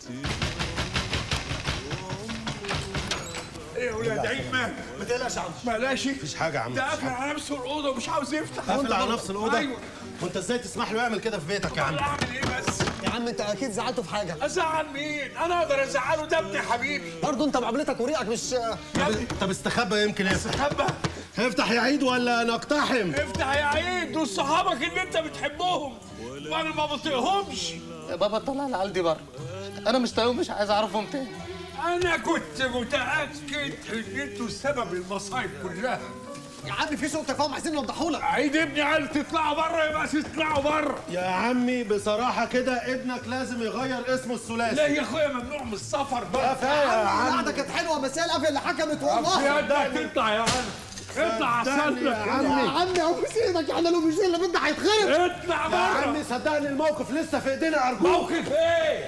ايه يا ولاد عيد مال ما تقلقش يا عم مالاشي مفيش حاجه يا عم ده قافل على نفسه الاوضه ومش عاوز يفتح قافل على نفس الاوضه ايوه وانت ازاي تسمح له يعمل كده في بيتك يا عم اعمل ايه بس يا عم انت اكيد زعلته في حاجه ازعل مين انا اقدر ازعله ده ابني حبيبي برضه انت بعملتك وريقك مش يا ابني طب استخبى يمكن يفتح استخبى افتح يا عيد ولا نقتحم افتح يا عيد دول صحابك اللي انت بتحبهم وانا ما بطيقهمش يا بابا طلع العيال دي بره انا مش طايقهم مش عايز اعرفهم تاني انا كنت متاكد ان انتوا سبب المصايب كلها يا عم في سوء تفاهم عايزين نوضحه لك عيد ابني قال تطلعوا بره يبقى تطلعوا بره يا عمي بصراحه كده ابنك لازم يغير اسمه الثلاثي لا يا اخويا ممنوع من السفر بقى كفايه يا عم القعده كانت حلوه بس هي القفله اللي حكمت والله يا ده تطلع يا عم اطلع صدقني يا عسل عمي. يا عمي ابوس ايدك احنا لو مش اللي بدنا هيتخرب اطلع يا بره عمي صدقني الموقف لسه في ايدينا ارجوك موقف ايه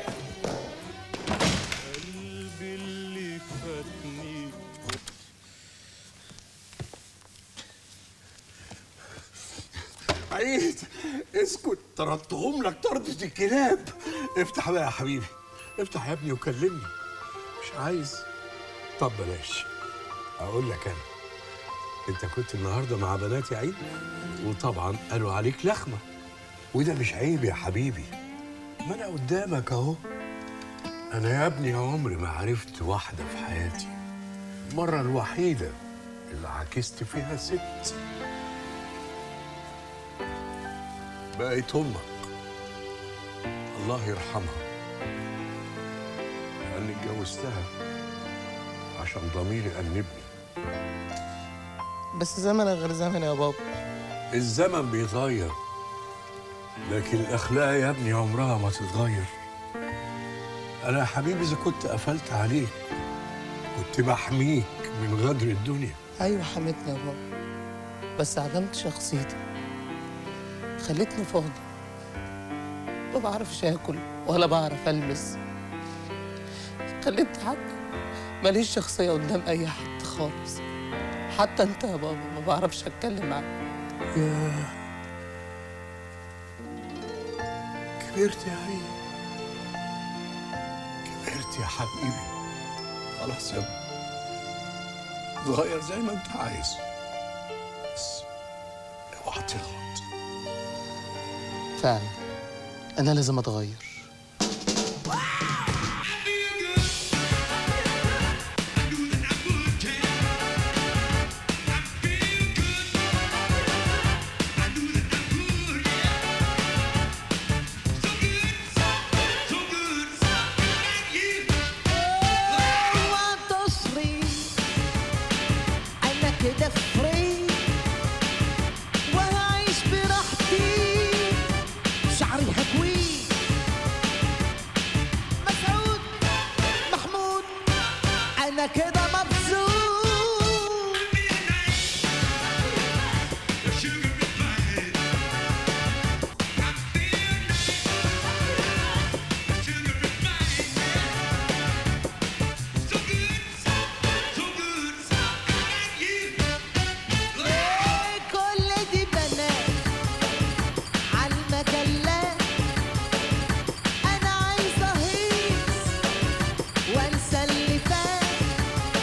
عيد اسكت طردتهم لك طردة الكلاب افتح بقى يا حبيبي افتح يا ابني وكلمني مش عايز طب بلاش اقول لك انا انت كنت النهارده مع بنات عيد وطبعا قالوا عليك لخمه وده مش عيب يا حبيبي ما انا قدامك اهو انا يا ابني عمري ما عرفت واحده في حياتي المره الوحيده اللي عكست فيها ست بقت امك الله يرحمها لاني اتجوزتها عشان ضميري أنبني بس زمن غير زمن يا بابا الزمن بيتغير لكن الأخلاق يا ابني عمرها ما تتغير أنا يا حبيبي إذا كنت قفلت عليك كنت بحميك من غدر الدنيا ايوه حمتني يا بابا بس عدمت شخصيتي خلتني فاضي ما بعرفش اكل ولا بعرف البس خلتني حتى ماليش شخصيه قدام اي حد خالص حتى انت يا بابا ما بعرفش اتكلم معاك يا كبرت يا عيني كبرت يا حبيبي خلاص يا ابني اتغير زي ما انت عايز بس اوعى تغلط فعلا انا لازم اتغير تصري انا كده فري وهعيش براحتي شعري هكوي مسعود محمود انا كده مبسوط إيه كل دي بنات عالمجلات انا عايزه اهيص وانسى اللي فات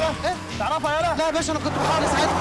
ايه تعرفها يالا لا يا باشا انا كنت بحاول اساعدك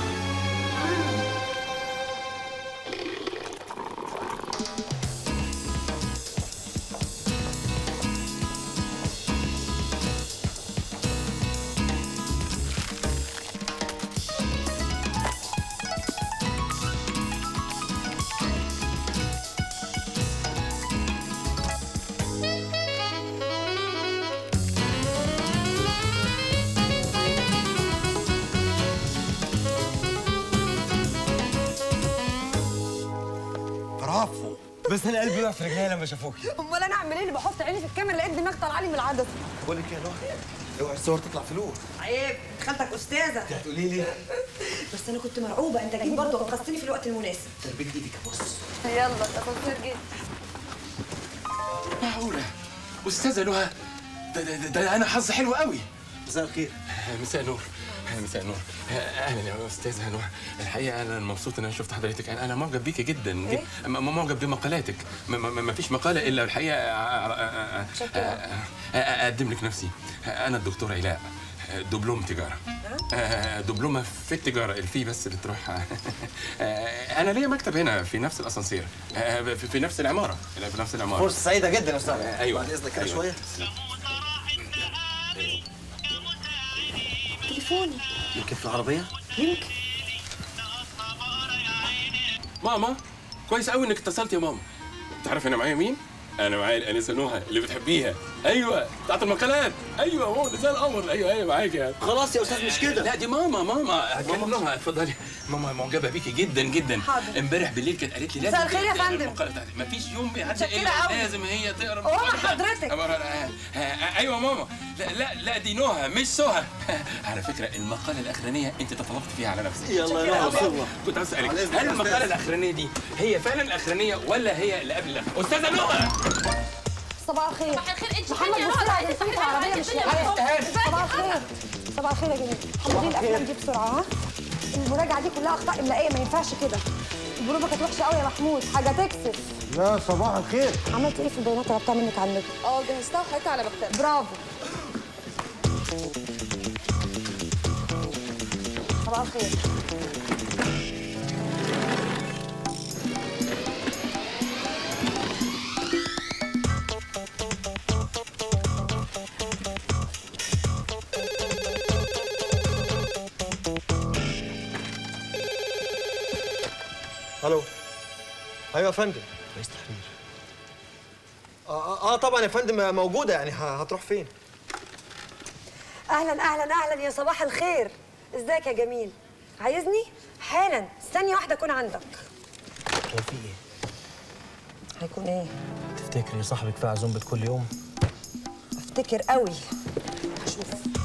برافو بس انا قلبي وقع في رجلي لما شافوكي امال انا اعمل ايه اللي بحط عيني في الكاميرا لقيت دماغ طالعه لي من العدسه بقول لك يا نهى اوعي الصور تطلع فلوس عيب خالتك استاذه هتقولي لي بس انا كنت مرعوبه انت جيت برضه انقذتني في الوقت المناسب تربيت ايدك يا بص يلا الاسانسير جه معقولة أستاذة نهى ده, ده, ده, ده أنا حظ حلو قوي مساء الخير مساء النور مساء النور اهلا يا استاذه نوح الحقيقه انا مبسوط ان انا شفت حضرتك انا انا معجب بيكي جدا جد م- معجب بمقالاتك ما- ما ما فيش مقاله الا الحقيقه أ- أ- أ- أ- اقدم لك نفسي انا الدكتور علاء دبلوم تجاره آه، دبلومه في التجاره الفي بس اللي تروح آه، انا ليا مكتب هنا في نفس الاسانسير آه، في في نفس العماره لا، في نفس العماره فرصه سعيده جدا يا استاذ ايوه بعد اذنك كده أيوة. شويه تليفوني يمكن في العربيه يمكن ماما كويس قوي انك اتصلت يا ماما تعرف انا معايا مين انا معايا الانسه نهى اللي بتحبيها ايوه بتاعت المقالات ايوه هو ده زي القمر ايوه ايوه معاك يا خلاص يا استاذ مش كده لا دي ماما ماما هتكلم نهى اتفضلي ماما معجبه بيكي جدا جدا حاضر. امبارح بالليل كانت قالت لي مساء لازم الخير يا تقرا فندم. المقالة بتاعتي مفيش يوم بيعدي متشكرة الا قوي. لازم هي تقرا هو المقالة بتاعتي. حضرتك. أمر- آه، آه، آه، ايوه ماما لا لا لا دي نهى مش سهى على فكره المقاله الاخرانيه انت تفوقت فيها على نفسك يلا يا نهى وصلنا كنت عايز اسالك على إذنك هل يا المقاله أستاذ. الاخرانيه دي هي فعلا الاخرانيه ولا هي اللي قبل الاخرانيه استاذه نهى صباح الخير صباح الخير انت محمد فين يا بص رنا؟ على التليفون في العربيه مش لاقيه صباح الخير صباح الخير يا جميل حمدي الافلام دي بسرعه ها المراجعه دي كلها اخطاء املائيه ما ينفعش كده البروفه كانت وحشه قوي يا محمود حاجه تكسف لا صباح الخير عملت ايه في البيانات اللي طلبتها منك على النت اه جهزتها وحطيتها على مكتبي برافو صباح الخير الو ايوه يا فندم رئيس تحرير آه, آه, اه طبعا يا فندم موجوده يعني ه- هتروح فين اهلا اهلا اهلا يا صباح الخير ازيك يا جميل عايزني حالا ثانيه واحده اكون عندك هو في ايه هيكون ايه تفتكري صاحبك في عزومه كل يوم افتكر قوي هشوف